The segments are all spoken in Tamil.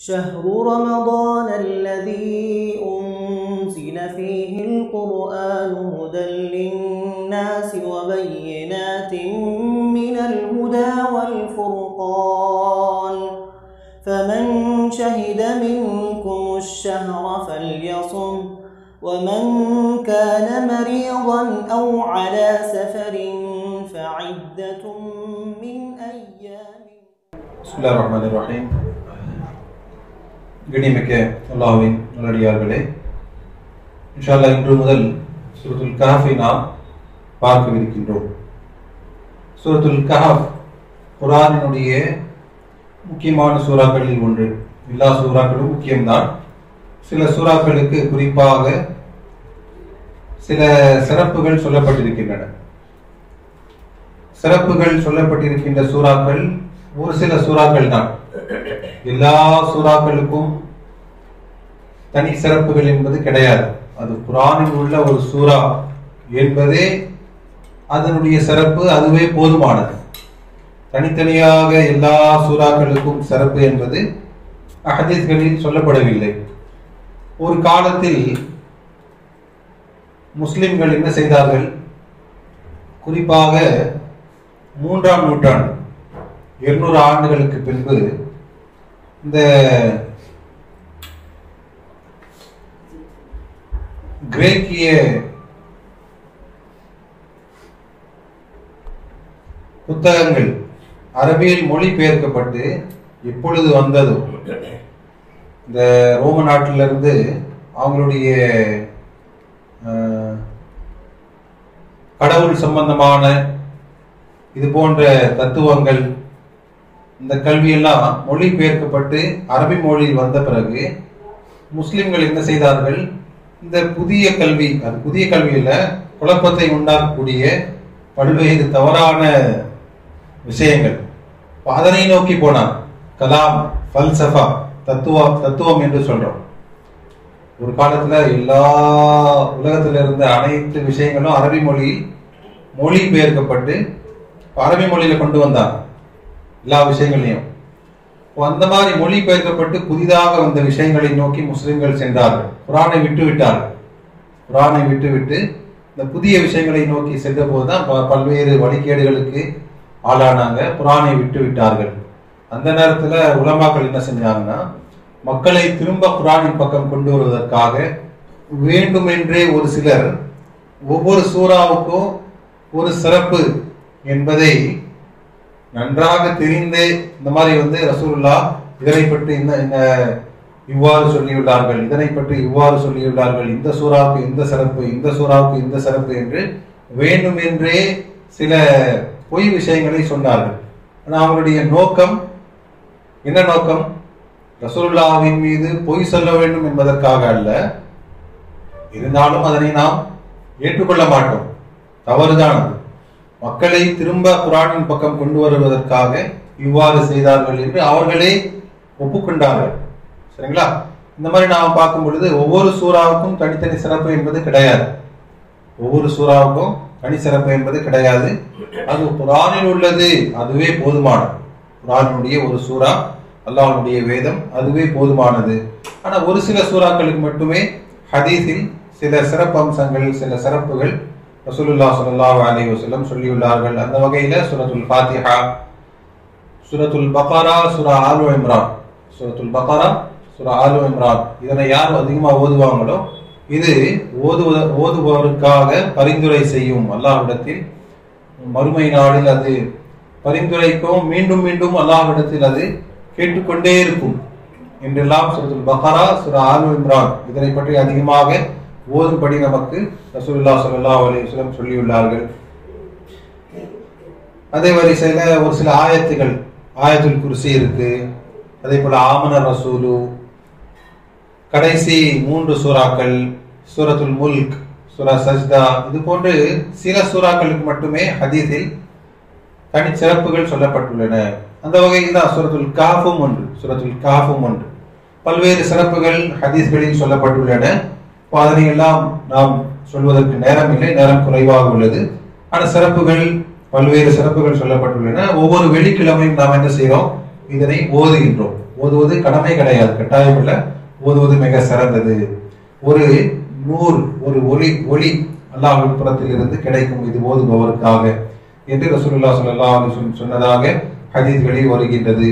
شهر رمضان الذي أنزل فيه القرآن هدى للناس وبينات من الهدى والفرقان فمن شهد منكم الشهر فليصم ومن كان مريضا أو على سفر فعدة من أيام பிஸ்மில்லா ரஹ்மான் ரஹீம் கண்ணியமிக்க அல்லாஹ்வின் நல்லடியார்களே இன்ஷால்லா இன்று முதல் சூரத்துல் கஹஃபை நாம் பார்க்கவிருக்கின்றோம் சூரத்துல் கஹஃப் குரானினுடைய முக்கியமான சூறாக்களில் ஒன்று எல்லா சூறாக்களும் முக்கியம்தான் சில சூறாக்களுக்கு குறிப்பாக சில சிறப்புகள் சொல்லப்பட்டிருக்கின்றன சிறப்புகள் சொல்லப்பட்டிருக்கின்ற சூறாக்கள் ஒரு சில சூறாக்கள் தான் எல்லா சூறாக்களுக்கும் தனி சிறப்புகள் என்பது கிடையாது அது குரானில் உள்ள ஒரு சூறா என்பதே அதனுடைய சிறப்பு அதுவே போதுமானது தனித்தனியாக எல்லா சூறாக்களுக்கும் சிறப்பு என்பது ஹதீஸ்களில் சொல்லப்படவில்லை ஒரு காலத்தில் முஸ்லிம்கள் என்ன செய்தார்கள் குறிப்பாக மூன்றாம் நூற்றாண்டு இருநூறு ஆண்டுகளுக்கு பின்பு இந்த கிரேக்கிய புத்தகங்கள் அரபியில் மொழிபெயர்க்கப்பட்டு எப்பொழுது வந்ததோ இந்த ரோம நாட்டிலிருந்து அவங்களுடைய அஹ், கடவுள் சம்பந்தமான இது போன்ற தத்துவங்கள் இந்த கல்வியெல்லாம் மொழிபெயர்க்கப்பட்டு அரபி மொழியில் வந்த பிறகு முஸ்லிம்கள் என்ன செய்தார்கள் இந்த புதிய கல்வி அது புதிய கல்வியில குழப்பத்தை உண்டாக்கக்கூடிய பல்வேறு தவறான விஷயங்கள் அப்ப அதனை நோக்கி போனார் கலாம் ஃபல்சஃபா தத்துவம் தத்துவம் என்று சொல்றோம் ஒரு காலத்துல எல்லா உலகத்துல இருந்த அனைத்து விஷயங்களும் அரபி மொழியில் மொழிபெயர்க்கப்பட்டு அரபி மொழியில கொண்டு வந்தாங்க எல்லா விஷயங்களையும் அப்போ அந்த மாதிரி மொழிபெயர்க்கப்பட்டு புதிதாக வந்த விஷயங்களை நோக்கி முஸ்லிம்கள் சென்றார்கள் குரானை விட்டு விட்டார்கள் குரானை விட்டு விட்டு இந்த புதிய விஷயங்களை நோக்கி சென்ற போதுதான் ப- பல்வேறு வழிகேடுகளுக்கு ஆளானாங்க குரானை விட்டு விட்டார்கள் அந்த நேரத்துல உலமாக்கள் என்ன செஞ்சாங்கன்னா மக்களை திரும்ப குரானின் பக்கம் கொண்டு வருவதற்காக வேண்டுமென்றே ஒரு சிலர் ஒவ்வொரு சூறாவுக்கும் ஒரு சிறப்பு என்பதை நன்றாக தெரிந்தே இந்த மாதிரி வந்து ரசூலுல்லா இதனை பற்றி இந்த இந்த இவ்வாறு சொல்லியுள்ளார்கள் இதனை பற்றி இவ்வாறு சொல்லியுள்ளார்கள் இந்த சூறாவுக்கு இந்த சிறப்பு இந்த சூறாவுக்கு இந்த சிறப்பு என்று வேண்டுமென்றே சில பொய் விஷயங்களை சொன்னார்கள் ஆனால் அவங்களுடைய நோக்கம் என்ன நோக்கம் ரசூலுல்லாவின் மீது பொய் சொல்ல வேண்டும் என்பதற்காக அல்ல இருந்தாலும் அதனை நாம் ஏற்றுக்கொள்ள மாட்டோம் தவறுதான் அது மக்களை திரும்ப குரானின் பக்கம் கொண்டு வருவதற்காக இவ்வாறு செய்தார்கள் என்று அவர்களே ஒப்புக்கொண்டார்கள் சரிங்களா இந்த மாதிரி நாம் பார்க்கும் பொழுது ஒவ்வொரு சூறாவுக்கும் தனித்தனி சிறப்பு என்பது கிடையாது ஒவ்வொரு சூறாவுக்கும் தனி சிறப்பு என்பது கிடையாது அது குரானில் உள்ளது அதுவே போதுமானது குரானுடைய ஒரு சூறா அல்லாஹ்வுடைய வேதம் அதுவே போதுமானது ஆனா ஒரு சில சூறாக்களுக்கு மட்டுமே ஹதீஸில் சில சிறப்பு அம்சங்கள் சில சிறப்புகள் ரசூலுல்லாஹ் ஸல்லல்லாஹு அலைஹி வஸல்லம் சொல்லியுள்ளார்கள் அந்த வகையில சூரத்துல் ஃபாத்திஹா சூரத்துல் பக்ரா சூரா ஆலு இம்ரான் சூரத்துல் பக்ரா சூரா ஆலு இம்ரான் இதனை யார் அதிகமா ஓதுவாங்களோ இது ஓதுவ ஓதுபவருக்காக பரிந்துரை செய்யும் அல்லாஹ்விடத்தில் மறுமை நாளில் அது பரிந்துரைக்கும் மீண்டும் மீண்டும் அல்லாஹ்விடத்தில் அது கேட்டுக்கொண்டே இருக்கும் என்றெல்லாம் சூரத்துல் பக்ரா சூரா ஆலு இம்ரான் இதனை பற்றி அதிகமாக ஓதும்படி நமக்கு ரசூலுல்லாஹ் ஸல்லல்லாஹு அலைஹி வஸல்லம் சொல்லியுள்ளார்கள் அதே வரிசையில ஒரு சில ஆயத்துகள் ஆயத்துல் குர்சி இருக்கு அதே போல ஆமன ரசூலு கடைசி மூன்று சூறாக்கள் சூரத்துல் முல்க் சூரா சஜ்தா இது போன்று சில சூறாக்களுக்கு மட்டுமே ஹதீஸில் தனிச்சிறப்புகள் சொல்லப்பட்டுள்ளன அந்த வகையில் தான் சூரத்துல் காஃபும் ஒன்று சூரத்துல் காஃபும் ஒன்று பல்வேறு சிறப்புகள் ஹதீஸ்களில் சொல்லப்பட்டுள்ளன அப்போ அதனை எல்லாம் நாம் சொல்வதற்கு நேரம் இல்லை நேரம் குறைவாக உள்ளது ஆனால் சிறப்புகள் பல்வேறு சிறப்புகள் சொல்லப்பட்டுள்ளன ஒவ்வொரு வெள்ளிக்கிழமையும் நாம் என்ன செய்கிறோம் இதனை ஓதுகின்றோம் ஓதுவது கடமை கிடையாது கட்டாயம் இல்லை ஓதுவது மிக சிறந்தது ஒரு நூல் ஒரு ஒளி ஒளி அல்லாஹ்வின் புறத்தில் இருந்து கிடைக்கும் இது ஓதுபவருக்காக என்று ரசூலுல்லாஹ் ஸல்லல்லாஹு அலைஹி வஸல்லம் சொன்னதாக ஹதீஸ்களில் வருகின்றது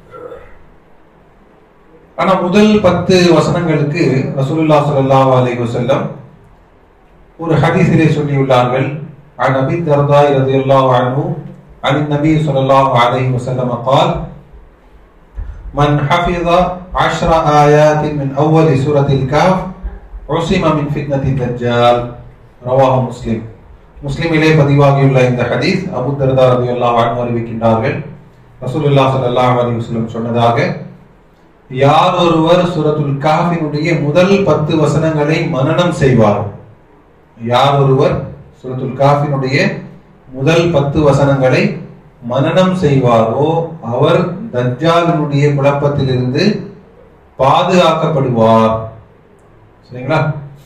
ஆனா முதல் பத்து வசனங்களுக்கு ரசூலுல்லாஹ் ஸல்லல்லாஹு அலைஹி வஸல்லம் ஒரு ஹதீஸிலே சொல்லியுள்ளார்கள் عن ابي الدرداء رضي الله عنه عن النبي صلى الله عليه وسلم قال من حفظ عشر آيات من أول سورة الكهف عصم من فتنة الدجال رواه مسلم முஸ்லிமிலே பதிவாகியுள்ள இந்த ஹதீஸ் அபு தர்தா ரலியல்லாஹு அன்ஹு அறிவிக்கின்றார்கள் ரசூலுல்லாஹ் ஸல்லல்லாஹு அலைஹி வஸல்லம் சொன்னதாக யார் ஒருவர் சூரத்துல் காஃபினுடைய முதல் பத்து வசனங்களை மனனம் செய்வார் யார் ஒருவர் சூரத்துல் காஃபினுடைய முதல் பத்து வசனங்களை மனனம் செய்வாரோ அவர் தஜ்ஜாலினுடைய குழப்பத்திலிருந்து பாதுகாக்கப்படுவார் சரிங்களா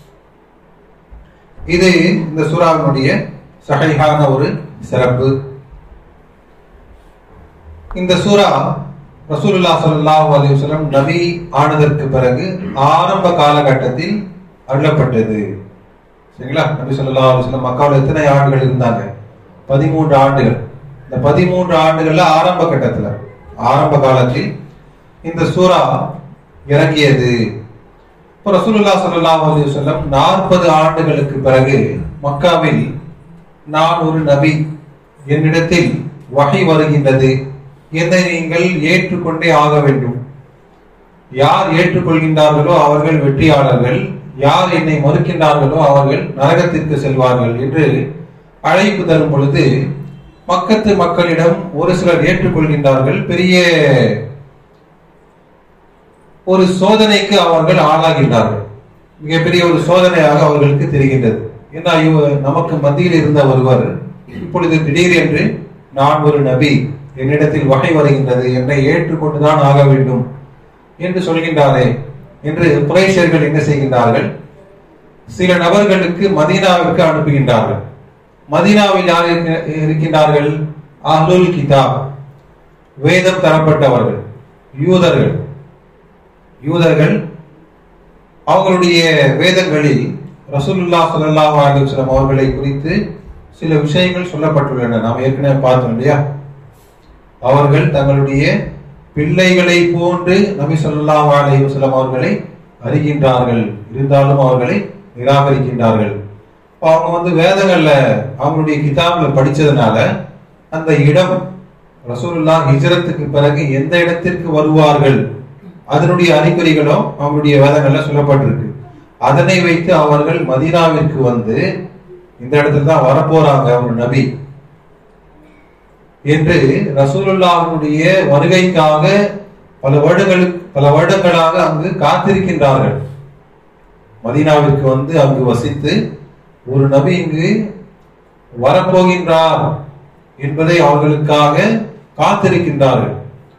இது இந்த சூறாவினுடைய சகைகான ஒரு சிறப்பு இந்த சூரா ரசூலுல்லாஹ் ஸல்லல்லாஹு அலைஹி வஸல்லம் நபி ஆனதற்கு பிறகு ஆரம்ப காலகட்டத்தில் அருளப்பட்டது சரிங்களா நபி ஸல்லல்லாஹு அலைஹி வஸல்லம் மக்காவில் எத்தனை ஆண்டுகள் இருந்தாங்க பதிமூன்று ஆண்டுகள் இந்த பதிமூன்று ஆண்டுகள்ல ஆரம்ப கட்டத்துல ஆரம்ப காலத்தில் இந்த சூரா இறங்கியது இப்போ ரசூலுல்லாஹ் ஸல்லல்லாஹு அலைஹி வஸல்லம் நாற்பது ஆண்டுகளுக்கு பிறகு மக்காவில் நான் ஒரு நபி என்னிடத்தில் வகை வருகின்றது என்னை நீங்கள் ஏற்றுக்கொண்டே ஆக வேண்டும் யார் ஏற்றுக்கொள்கின்றார்களோ அவர்கள் வெற்றியாளர்கள் யார் என்னை மறுக்கின்றார்களோ அவர்கள் நரகத்திற்கு செல்வார்கள் என்று அழைப்பு தரும் பொழுது மக்கத்து மக்களிடம் ஒரு சிலர் ஏற்றுக்கொள்கின்றார்கள் பெரிய ஒரு சோதனைக்கு அவர்கள் ஆளாகின்றார்கள் மிகப்பெரிய ஒரு சோதனையாக அவர்களுக்கு தெரிகின்றது ஏன்னா இவ- நமக்கு மத்தியில் இருந்த ஒருவர் இப்பொழுது திடீர் என்று நான் ஒரு நபி என்னிடத்தில் வகை வருகின்றது என்னை ஏற்றுக்கொண்டுதான் ஆக வேண்டும் என்று சொல்கின்றாரே என்று குறைஷர்கள் என்ன செய்கின்றார்கள் சில நபர்களுக்கு மதீனாவிற்கு அனுப்புகின்றார்கள் மதீனாவில் யார் இருக்க- இருக்கின்றார்கள் அஹ்லுல் கிதாப் வேதம் தரப்பட்டவர்கள் யூதர்கள் யூதர்கள் அவங்களுடைய வேதங்களில் ரசூலுல்லாஹ் ஸல்லல்லாஹு அலைஹி வஸல்லம் அவர்களை குறித்து சில விஷயங்கள் சொல்லப்பட்டுள்ளன நாம் ஏற்கனவே பார்த்தோம் இல்லையா அவர்கள் தங்களுடைய பிள்ளைகளை போன்று நபி ஸல்லல்லாஹு அலைஹி வஸல்லம் அவர்களை அறிகின்றார்கள் இருந்தாலும் அவர்களை நிராகரிக்கின்றார்கள் அப்ப அவங்க வந்து வேதங்கள்ல அவங்களுடைய கிதாப்ல படிச்சதுனால அந்த இடம் ரசூலுல்லாஹ் ஹிஜ்ரத்துக்கு பிறகு எந்த இடத்திற்கு வருவார்கள் அதனுடைய அறிகுறிகளும் அவங்களுடைய வேதங்கள்ல சொல்லப்பட்டிருக்கு அதனை வைத்து அவர்கள் மதீனாவிற்கு வந்து இந்த இடத்துல தான் வரப்போறாங்க ஒரு நபி என்று ரசூலுல்லாஹ்வுடைய வருகைக்காக பல வருடங்களுக்கு பல வருடங்களாக அங்கு காத்திருக்கின்றார்கள் மதீனாவிற்கு வந்து அங்கு வசித்து ஒரு நபி இங்கு வரப்போகின்றார் என்பதை அவர்களுக்காக காத்திருக்கின்றார்கள்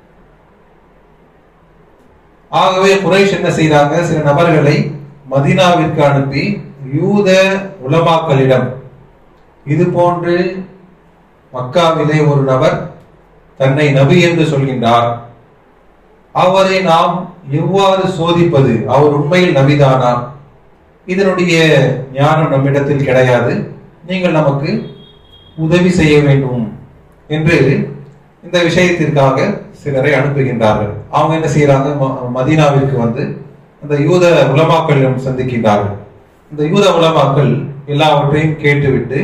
ஆகவே குறைஷ் என்ன செய்றாங்க சில நபர்களை மதீனாவிற்கு அனுப்பி யூத உலமாக்களிடம் இது போன்று மக்காவிலே ஒரு நபர் தன்னை நபி என்று சொல்கின்றார் அவரை நாம் எவ்வாறு சோதிப்பது அவர் உண்மையில் நபிதானா இதனுடைய ஞானம் நம்மிடத்தில் கிடையாது நீங்கள் நமக்கு உதவி செய்ய வேண்டும் என்று இந்த விஷயத்திற்காக சிலரை அனுப்புகின்றார்கள் அவங்க என்ன செய்யறாங்க ம- மதீனாவிற்கு வந்து அந்த யூத உலமாக்களிடம் சந்திக்கின்றார்கள் இந்த யூத உலமாக்கள் எல்லாவற்றையும் கேட்டுவிட்டு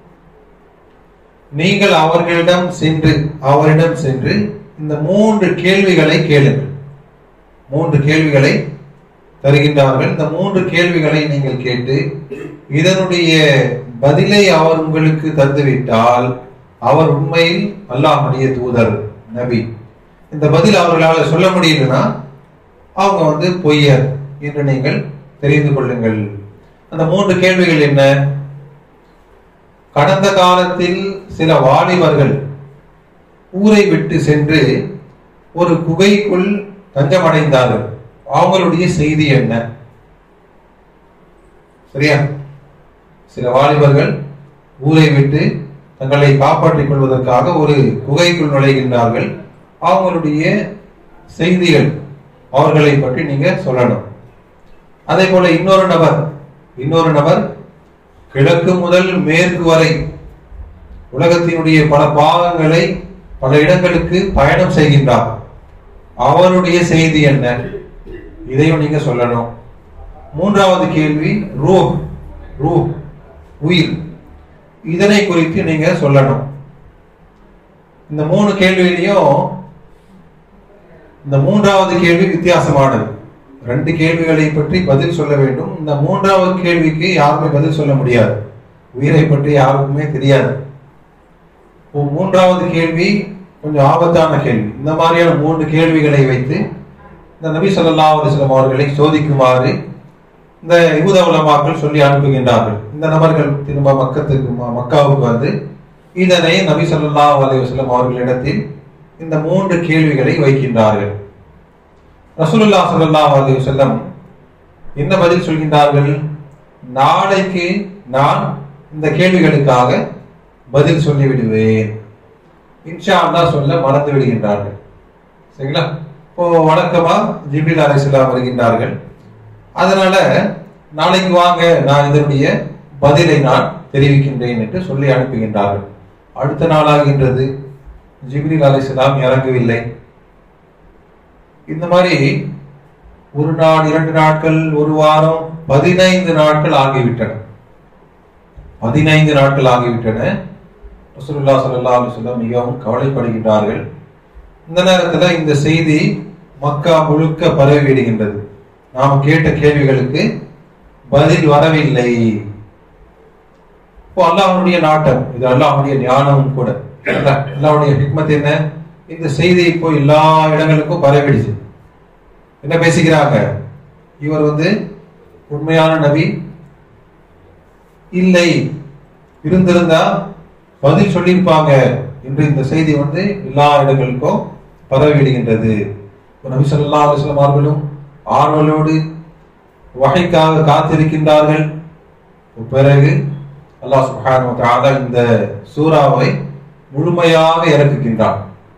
நீங்கள் அவர்களிடம் சென்று அவரிடம் சென்று இந்த மூன்று கேள்விகளை கேளுங்கள் மூன்று கேள்விகளை தருகின்றார்கள் இந்த மூன்று கேள்விகளை நீங்கள் கேட்டு இதனுடைய பதிலை அவர் உங்களுக்கு தந்துவிட்டால் அவர் உண்மையில் அல்லாஹ்வுடைய தூதர் நபி இந்த பதில் அவர்களால் சொல்ல முடியலன்னா அவங்க வந்து பொய்யர் என்று நீங்கள் தெரிந்து கொள்ளுங்கள் அந்த மூன்று கேள்விகள் என்ன கடந்த காலத்தில் சில வாலிபர்கள் ஊரை விட்டு சென்று ஒரு குகைக்குள் தஞ்சமடைந்தார்கள் அவங்களுடைய செய்தி என்ன சரியா சில வாலிபர்கள் ஊரை விட்டு தங்களை காப்பாற்றிக் கொள்வதற்காக ஒரு குகைக்குள் நுழைகின்றார்கள் அவங்களுடைய செய்திகள் அவர்களை பற்றி நீங்க சொல்லணும் அதே போல இன்னொரு நபர் இன்னொரு நபர் கிழக்கு முதல் மேற்கு வரை உலகத்தினுடைய பல பாகங்களை பல இடங்களுக்கு பயணம் செய்கின்றார் அவருடைய செய்தி என்ன இதையும் நீங்க சொல்லணும் மூன்றாவது கேள்வி ரூ ரூ உயிர் இதனை குறித்து நீங்க சொல்லணும் இந்த மூணு கேள்வியிலையும் இந்த மூன்றாவது கேள்வி வித்தியாசமானது ரெண்டு கேள்விகளை பற்றி பதில் சொல்ல வேண்டும் இந்த மூன்றாவது கேள்விக்கு யாருமே பதில் சொல்ல முடியாது உயிரை பற்றி யாருக்குமே தெரியாது இப்போ மூன்றாவது கேள்வி கொஞ்சம் ஆபத்தான கேள்வி இந்த மாதிரியான மூன்று கேள்விகளை வைத்து இந்த நபி ஸல்லல்லாஹு அலைஹி வஸல்லம் அவர்களை சோதிக்குமாறு இந்த யூத உலமாக்கள் சொல்லி அனுப்புகின்றார்கள் இந்த நபர்கள் திரும்ப மக்கத்துக்கு ம- மக்காவுக்கு வந்து இதனை நபி ஸல்லல்லாஹு அலைஹி வஸல்லம் அவர்களிடத்தில் இந்த மூன்று கேள்விகளை வைக்கின்றார்கள் ரசூலுல்லாஹ் ஸல்லல்லாஹு அலைஹி வஸல்லம் என்ன பதில் சொல்கின்றார்கள் நாளைக்கு நான் இந்த கேள்விகளுக்காக பதில் சொல்லி விடுவேன் இன்ஷா அல்லாஹ் சொல்ல மறந்து விடுகின்றார்கள் சரிங்களா இப்போ வழக்கமா ஜிப்ரீல் அலைஹிஸ்ஸலாம் வருகின்றார்கள் அதனால நாளைக்கு வாங்க நான் இதனுடைய பதிலை நான் தெரிவிக்கின்றேன் என்று சொல்லி அனுப்புகின்றார்கள் அடுத்த நாளாகின்றது ஜிப்ரீல் அலைஹிஸ்ஸலாம் இறங்கவில்லை இந்த மாதிரி ஒரு நாள் இரண்டு நாட்கள் ஒரு வாரம் பதினைந்து நாட்கள் ஆகிவிட்டன பதினைந்து நாட்கள் ஆகிவிட்டன ரசூலுல்லாஹ் ஸல்லல்லாஹு அலைஹி வஸல்லம் மிகவும் கவலைப்படுகின்றார்கள் இந்த நேரத்துல இந்த செய்தி மக்கா முழுக்க பரவி விடுகின்றது நாம் கேட்ட கேள்விகளுக்கு பதில் வரவில்லை இப்போ அல்லாஹ்வுடைய நாட்டம் இது அல்லாஹ்வுடைய ஞானமும் கூட அல்லாஹ் அல்லாஹ்வுடைய ஹிக்மத் என்ன இந்த செய்தி இப்போ எல்லா இடங்களுக்கும் பரவிடுச்சு என்ன பேசிக்கிறாங்க இவர் வந்து உண்மையான நபி இல்லை இருந்திருந்தா பதில் சொல்லியிருப்பாங்க என்று இந்த செய்தி வந்து எல்லா இடங்களுக்கும் பரவிடுகின்றது இப்ப நபி ஸல்லல்லாஹு அலைஹி வஸல்லம் அவர்களும் ஆர்வலோடு வகைக்காக காத்திருக்கின்றார்கள் பிறகு அல்லாஹ் சுப்ஹானஹு வ தஆலா இந்த சூறாவை முழுமையாக இறக்குகின்றான்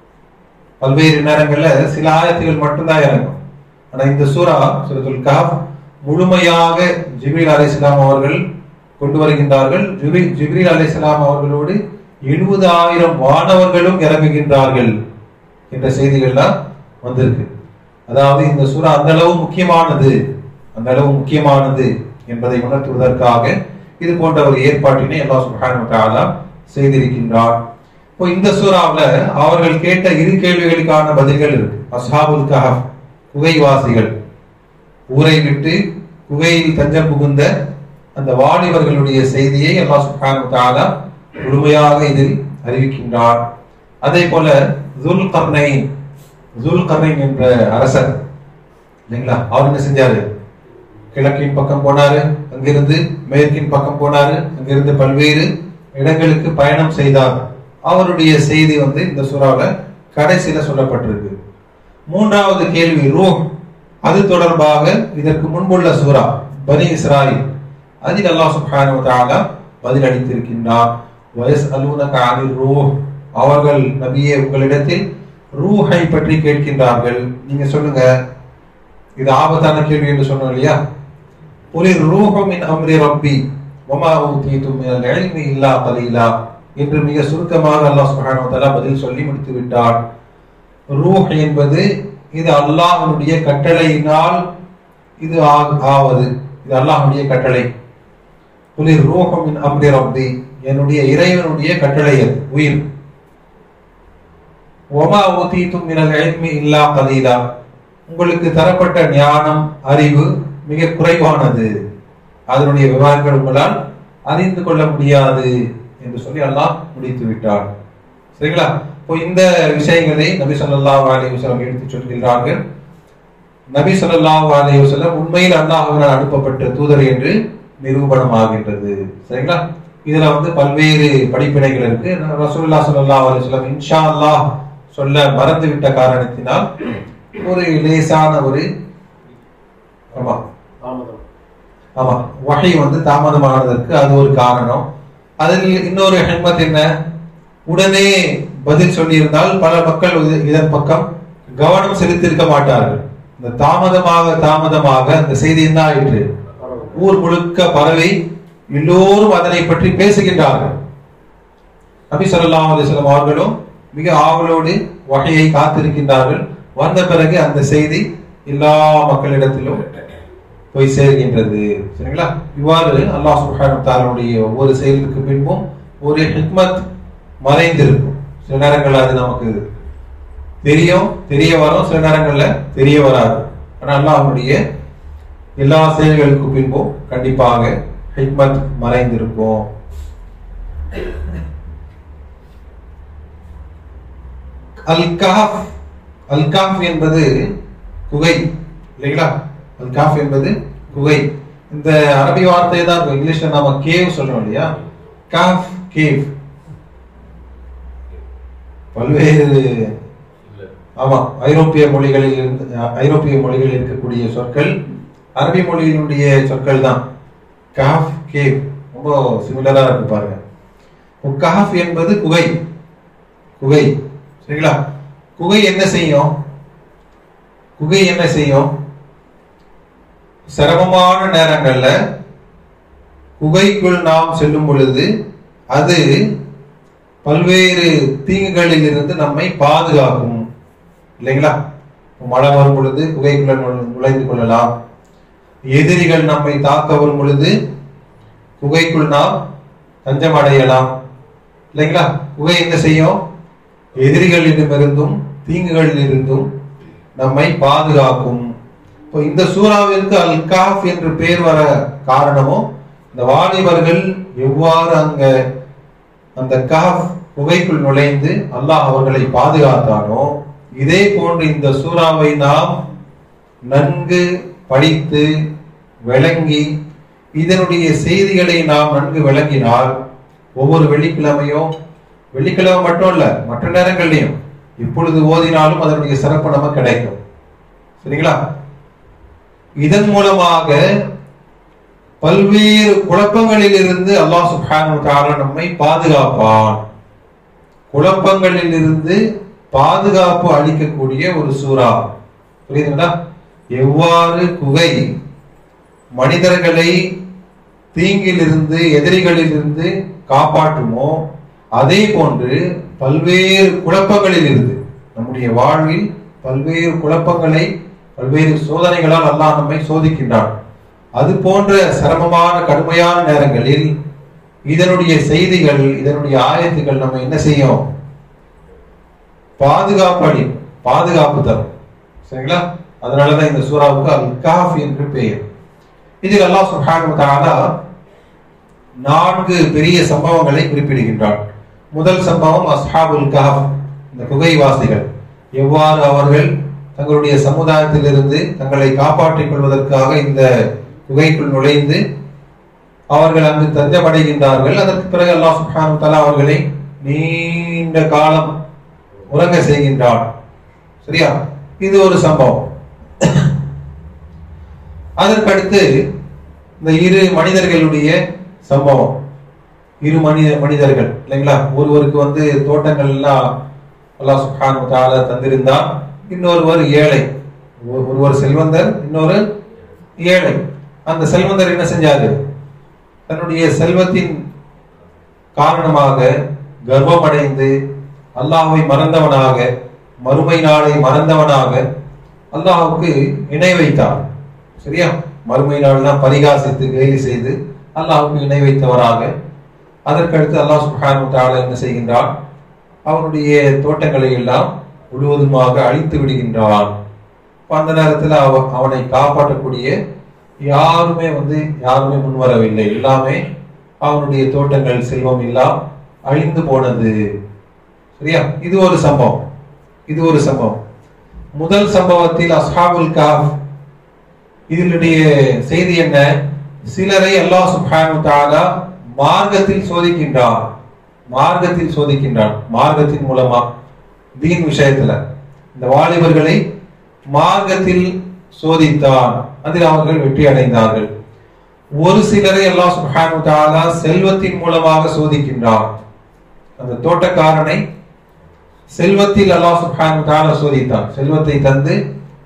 பல்வேறு நேரங்கள்ல சில ஆயத்துகள் மட்டும்தான் இறங்கும் ஆனா இந்த சூரா சூரத்துல் கஹஃப் முழுமையாக ஜிப்ரீல் அலைஹிஸ்ஸலாம் அவர்கள் கொண்டு வருகின்றார்கள் ஜிப்ரீல் ஜிப்ரீல் அலைஹிஸ்ஸலாம் அவர்களோடு எழுபதாயிரம் வானவர்களும் இறங்குகின்றார்கள் என்ற செய்திகள்லாம் வந்திருக்கு அதாவது இந்த சூரா அந்த அளவு முக்கியமானது அந்த அளவு முக்கியமானது என்பதை உணர்த்துவதற்காக இது போன்ற ஒரு ஏற்பாட்டினை அல்லாஹ் சுப்ஹானஹு வ தஆலா செய்திருக்கின்றார் இப்போ இந்த சூறாவுல அவர்கள் கேட்ட இரு கேள்விகளுக்கான பதில்கள் இருக்கு அஸ்ஹாபுல் கஹஃப் குகைவாசிகள் ஊரை விட்டு குகையில் தஞ்சம் புகுந்த அந்த வாலிபர்களுடைய செய்தியை அல்லாஹ் சுப்ஹானஹு வ தஆலா முழுமையாக இதில் அறிவிக்கின்றார் அதே போல துல் கர்னைன் துல் கர்னைன் என்ற அரசர் இல்லைங்களா அவர் என்ன செஞ்சாரு கிழக்கின் பக்கம் போனாரு அங்கிருந்து மேற்கின் பக்கம் போனாரு அங்கிருந்து பல்வேறு இடங்களுக்கு பயணம் செய்தார் அவருடைய செய்தி வந்து இந்த சூறாவுல கடைசியில சொல்லப்பட்டிருக்கு மூன்றாவது கேள்வி ரூஹ் அது தொடர்பாக இதற்கு முன்புள்ள சூரா பனி இஸ்ராயில் அதில் அல்லாஹ் சுப்ஹானஹு வ தஆலா பதில் அளித்திருக்கின்றார் வயஸ் அலூனக அனிர் ரூஹ் அவர்கள் நபியே உங்களிடத்தில் ரூஹை பற்றி கேட்கின்றார்கள் நீங்க சொல்லுங்க இது ஆபத்தான கேள்வி என்று சொன்னோம் இல்லையா குலிர் ரூஹு மின் அம்ரி ரப்பி வமா ஊதீதும் மினல் இல்மி இல்லா கலீலா என்று மிக சுருக்கமாக அல்லாஹ் சுப்ஹானஹு வ தஆலா பதில் சொல்லி முடித்து விட்டார் ரூஹ் என்பது இது அல்லாஹ்வுடைய கட்டளையினால் இது ஆ- ஆவது இது அல்லாஹ்வுடைய கட்டளை குலிர் ரூஹு மின் அம்ரி ரப்பி என்னுடைய இறைவனுடைய கட்டளை அது உயிர் ஒமா ஊதீதும் மினல் இல்மி இல்லா கலீலா உங்களுக்கு தரப்பட்ட ஞானம் அறிவு மிக குறைவானது அதனுடைய விவரங்கள் உங்களால் அறிந்து கொள்ள முடியாது என்று சொல்லி அல்லாஹ் முடித்து விட்டார் சரிங்களா இப்போ இந்த விஷயங்களை நபி ஸல்லல்லாஹு அலைஹி வஸல்லம் எடுத்து சொல்கிறார்கள் நபி ஸல்லல்லாஹு அலைஹி வஸல்லம் உண்மையில் அல்லாஹ்வினால் அனுப்பப்பட்ட தூதர் என்று நிரூபணம் ஆகின்றது சரிங்களா இதுல வந்து பல்வேறு படிப்பினைகள் இருக்கு ரசூலுல்லாஹ் ஸல்லல்லாஹு அலைஹி வஸல்லம் இன்ஷா அல்லாஹ் சொல்ல மறந்து விட்ட காரணத்தினால் ஒரு லேசான ஒரு ஆமா தாமதம் ஆமா வகை வந்து தாமதமானதற்கு அது ஒரு காரணம் அதில் இன்னொரு ஹிம்மத் என்ன உடனே பதில் சொல்லியிருந்தால் பல மக்கள் இது- இதன் பக்கம் கவனம் செலுத்தியிருக்க மாட்டார்கள் இந்த தாமதமாக தாமதமாக அந்த செய்தி என்ன ஆயிற்று ஊர் முழுக்க பரவி எல்லோரும் அதனை பற்றி பேசுகின்றார்கள் நபி ஸல்லல்லாஹு அலைஹி வஸல்லம் அவர்களும் மிக ஆவலோடு வகையை காத்திருக்கின்றார்கள் வந்த பிறகு அந்த செய்தி எல்லா மக்களிடத்திலும் போய் சேர்கின்றது சரிங்களா இவ்வாறு அல்லாஹ் சுப்ஹானஹு வ தஆலாவுடைய ஒவ்வொரு செயலுக்கு பின்பும் ஒரு ஹிக்மத் மறைந்திருக்கும் சில நேரங்கள்ல அது நமக்கு தெரியும் தெரிய வரும் சில நேரங்கள்ல தெரிய வராது ஆனா அல்லாஹ் அவனுடைய எல்லா செயல்களுக்கு பின்பும் கண்டிப்பாக ஹிக்மத் மறைந்திருக்கும் அல் கஹப் அல் கஹப் என்பது குகை இல்லைங்களா அல் கஹப் என்பது குகை இந்த அரபி வார்த்தை தான் இருக்கும் இங்கிலீஷ்ல நாம கேவ் சொல்றோம் இல்லையா கஹப் கேவ் பல்வேறு ஆமா ஐரோப்பிய மொழிகளில் இருந்து ஐரோப்பிய மொழிகளில் இருக்கக்கூடிய சொற்கள் அரபி மொழியினுடைய சொற்கள் தான் காஃப் கேவ் ரொம்ப சிமிலரா இருக்கு பாருங்க காஃப் என்பது குகை குகை சரிங்களா குகை என்ன செய்யும் குகை என்ன செய்யும் சிரமமான நேரங்கள்ல குகைக்குள் நாம் செல்லும் பொழுது அது பல்வேறு தீங்குகளில் இருந்து நம்மை பாதுகாக்கும் இல்லைங்களா மழை வரும் பொழுது குகைக்குள்ள நுழை- நுழைந்து கொள்ளலாம் எதிரிகள் நம்மை தாக்க வரும் பொழுது குகைக்குள் நாம் தஞ்சம் அடையலாம் இல்லைங்களா குகை என்ன செய்யும் எதிரிகளிடமிருந்தும் தீங்குகளில் இருந்தும் நம்மை பாதுகாக்கும் இப்போ இந்த சூறாவிற்கு அல் காஃப் என்று பெயர் வர காரணமும் இந்த வாலிபர்கள் எவ்வாறு அங்க அந்த காஃப் குகைக்குள் நுழைந்து அல்லாஹ் அவர்களை பாதுகாத்தானோ இதே போன்று இந்த சூறாவை நாம் நன்கு படித்து விளங்கி இதனுடைய செய்திகளை நாம் நன்கு விளங்கினால் ஒவ்வொரு வெள்ளிக்கிழமையும் வெள்ளிக்கிழமை மட்டும் இல்ல மற்ற நேரங்கள்லையும் இப்பொழுது ஓதினாலும் அதனுடைய சிறப்பு நமக்கு கிடைக்கும் சரிங்களா இதன் மூலமாக பல்வேறு குழப்பங்களில் இருந்து அல்லாஹ் சுப்ஹானஹு வ தஆலா நம்மை பாதுகாப்பான் குழப்பங்களில் இருந்து பாதுகாப்பு அளிக்கக்கூடிய ஒரு சூறா புரியுதுங்களா எவ்வாறு குகை மனிதர்களை தீங்கிலிருந்து எதிரிகளிலிருந்து காப்பாற்றுமோ அதே போன்று பல்வேறு குழப்பங்களில் இருந்து நம்முடைய வாழ்வில் பல்வேறு குழப்பங்களை பல்வேறு சோதனைகளால் அல்லாஹ் நம்மை சோதிக்கின்றான் அது போன்ற சிரமமான கடுமையான நேரங்களில் இதனுடைய செய்திகள் இதனுடைய ஆயத்துகள் நம்ம என்ன செய்யும் பாதுகாப்பு அளி பாதுகாப்பு தரும் சரிங்களா அதனாலதான் இந்த சூறாவுக்கு அல் காஃப் என்று பெயர் இதில் அல்லாஹ் சுப்ஹானஹு வ தஆலா நான்கு பெரிய சம்பவங்களை குறிப்பிடுகின்றான் முதல் சம்பவம் அஸ்ஹாபுல் கஹப் இந்த குகைவாசிகள் எவ்வாறு அவர்கள் தங்களுடைய சமுதாயத்திலிருந்து தங்களை காப்பாற்றிக் கொள்வதற்காக இந்த குகைக்குள் நுழைந்து அவர்கள் அங்கு தஞ்சமடைகின்றார்கள் அதற்கு பிறகு அல்லாஹ் சுப்ஹானஹு வ தஆலா அவர்களை நீண்ட காலம் உறங்க செய்கின்றான் சரியா இது ஒரு சம்பவம் அதற்கடுத்து இந்த இரு மனிதர்களுடைய சம்பவம் இரு மனித மனிதர்கள் இல்லைங்களா ஒருவருக்கு வந்து தோட்டங்கள் எல்லாம் அல்லாஹ் சுப்ஹானஹு வ தஆலா தந்திருந்தார் இன்னொருவர் ஏழை ஒரு- ஒருவர் செல்வந்தர் இன்னொரு ஏழை அந்த செல்வந்தர் என்ன செஞ்சாரு தன்னுடைய செல்வத்தின் காரணமாக கர்வமடைந்து அல்லாஹ்வை மறந்தவனாக மறுமை நாளை மறந்தவனாக அல்லாஹ்வுக்கு இணை வைத்தார் சரியா மறுமை நாள்லாம் பரிகாசித்து கேலி செய்து அல்லாஹ்வுக்கு இணை வைத்தவராக அதற்கடுத்து அல்லாஹ் சுப்ஹானஹு வ தஆலா என்ன செய்கின்றான் அவனுடைய தோட்டங்களை எல்லாம் முழுவதுமாக அழித்து விடுகின்றான் அப்ப அந்த நேரத்துல அவ அவனை காப்பாற்றக்கூடிய யாருமே வந்து யாருமே முன்வரவில்லை எல்லாமே அவனுடைய தோட்டங்கள் செல்வம் எல்லாம் அழிந்து போனது சரியா இது ஒரு சம்பவம் இது ஒரு சம்பவம் முதல் சம்பவத்தில் அஸ்ஹாபுல் காஃப் இதனுடைய செய்தி என்ன சிலரை அல்லாஹ் சுப்ஹானஹு வ தஆலா மார்க்கத்தில் சோதிக்கின்றான் மார்க்கத்தில் சோதிக்கின்றான் மார்க்கத்தின் மூலமா தீன் விஷயத்துல இந்த வாலிபர்களை மார்க்கத்தில் சோதித்தான் அதில் அவர்கள் வெற்றி அடைந்தார்கள் ஒரு சிலரை அல்லாஹ் சுப்ஹானஹு வ தஆலா செல்வத்தின் மூலமாக சோதிக்கின்றான் அந்த தோட்டக்காரனை செல்வத்தில் அல்லாஹ் சுப்ஹானஹு வ தஆலா சோதித்தான் செல்வத்தை தந்து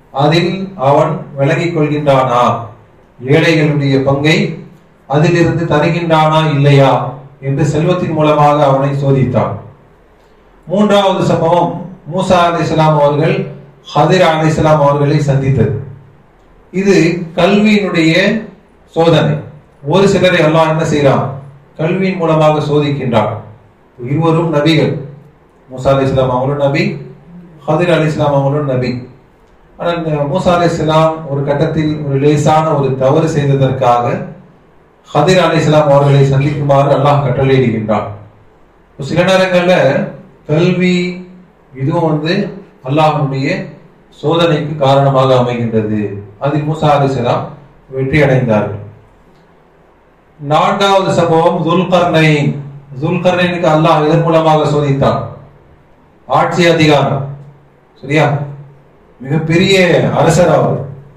அதில் அவன் விலகிக் கொள்கின்றானா ஏழைகளுடைய பங்கை அதிலிருந்து தருகின்றானா இல்லையா என்று செல்வத்தின் மூலமாக அவனை சோதித்தான் மூன்றாவது சம்பவம் மூசா அலிஸ்லாம் அவர்கள் ஹதிர் அலிஸ்லாம் அவர்களை சந்தித்தது இது கல்வியினுடைய சோதனை ஒரு சிலரை அல்லாஹ் என்ன செய்யறான் கல்வியின் மூலமாக சோதிக்கின்றான் இருவரும் நபிகள் மூசா அலி இஸ்லாம் அவங்களும் நபி ஹதிர் அலி இஸ்லாம் அவங்களும் நபி ஆனால் இந்த மூசா அலி இஸ்லாம் ஒரு கட்டத்தில் ஒரு லேசான ஒரு தவறு செய்ததற்காக ஹதிர் அலி இஸ்லாம் அவர்களை சந்திக்குமாறு அல்லாஹ் கட்டளையிடுகின்றான் சில நேரங்கள்ல கல்வி இதுவும் வந்து அல்லாஹனுடைய சோதனைக்கு காரணமாக அமைகின்றது அதில் மூசா அலிசலாம் வெற்றி அடைந்தார்கள் நான்காவது சம்பவம் துல்கர்னைன் துல்கர்னைனுக்கு அல்லாஹ் இதன் மூலமாக சோதித்தான் ஆட்சி அதிகாரம் சரியா மிகப்பெரிய அரசர் அவர்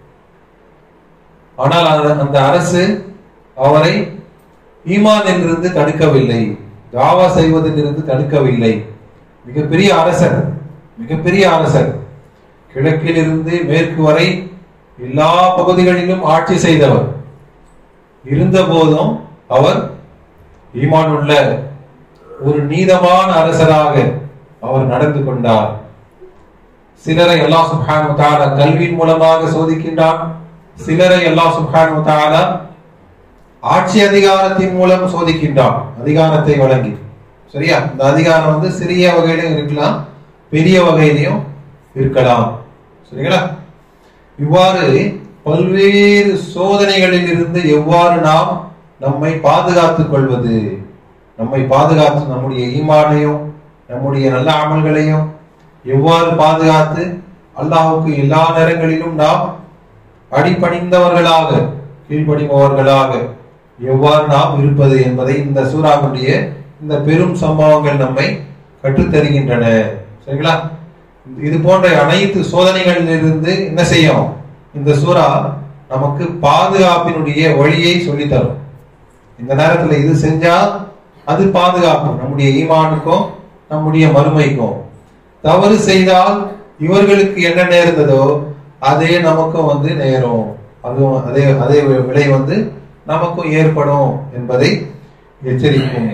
ஆனால் அந்த- அந்த அரசு அவரை ஈமானிலிருந்து தடுக்கவில்லை தாவா செய்வதிலிருந்து தடுக்கவில்லை மிகப்பெரிய அரசர் மிகப்பெரிய அரசர் கிழக்கிலிருந்து மேற்கு வரை எல்லா பகுதிகளிலும் ஆட்சி செய்தவர் இருந்த போதும் அவர் ஈமான் உள்ள ஒரு நீதமான அரசராக அவர் நடந்து கொண்டார் சிலரை அல்லாஹ் சுப்ஹானஹு வ தஆலா கல்வியின் மூலமாக சோதிக்கின்றான் சிலரை அல்லாஹ் சுப்ஹானஹு வ தஆலா ஆட்சி அதிகாரத்தின் மூலம் சோதிக்கின்றான் அதிகாரத்தை வழங்கி சரியா இந்த அதிகாரம் வந்து சிறிய வகையிலும் இருக்கலாம் பெரிய வகையிலையும் இருக்கலாம் சரிங்களா இவ்வாறு பல்வேறு சோதனைகளில் இருந்து எவ்வாறு நாம் நம்மை பாதுகாத்துக் கொள்வது நம்மை பாதுகாத்து நம்முடைய ஈமானையும் நம்முடைய நல்ல அமல்களையும் எவ்வாறு பாதுகாத்து அல்லாஹ்வுக்கு எல்லா நேரங்களிலும் நாம் அடிபணிந்தவர்களாக கீழ்ப்படிபவர்களாக எவ்வாறு நாம் இருப்பது என்பதை இந்த சூறாவுடைய இந்த பெரும் சம்பவங்கள் நம்மை கற்றுத்தருகின்றன சரிங்களா இது போன்ற அனைத்து சோதனைகளிலிருந்து என்ன செய்யும் இந்த சூறா நமக்கு பாதுகாப்பினுடைய வழியை சொல்லித் தரும் இந்த நேரத்துல இது செஞ்சா அது பாதுகாப்பு நம்முடைய ஈமானுக்கும் நம்முடைய மறுமைக்கும் தவறு செய்தால் இவர்களுக்கு என்ன நேர்ந்ததோ அதே நமக்கும் வந்து நேரும் அதுவும் அதே அதே விலை வந்து நமக்கும் ஏற்படும் என்பதை எச்சரிக்கும்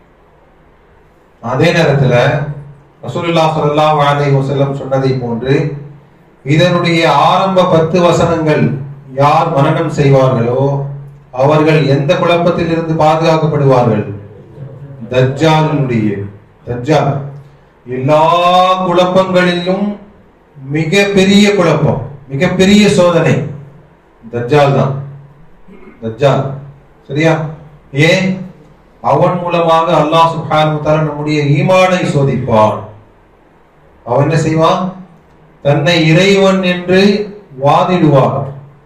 அதே நேரத்துல ரசூலுல்லாஹ் ஸல்லல்லாஹு அலைஹி வஸல்லம் சொன்னதை போன்று இதனுடைய ஆரம்ப பத்து வசனங்கள் யார் மனனம் செய்வார்களோ அவர்கள் எந்த குழப்பத்தில் இருந்து பாதுகாக்கப்படுவார்கள் தஜ்ஜாலினுடைய தஜ்ஜால் எல்லா குழப்பங்களிலும் மிக பெரிய குழப்பம் மிகப்பெரிய சோதனை தஜ்ஜால் தான் தஜ்ஜால் சரியா ஏன் அவன் மூலமாக அல்லாஹ் சுப்ஹானஹு வ தஆலா நம்முடைய ஈமானை சோதிப்பான் அவன் என்ன செய்வான் தன்னை இறைவன் என்று வாதிடுவான்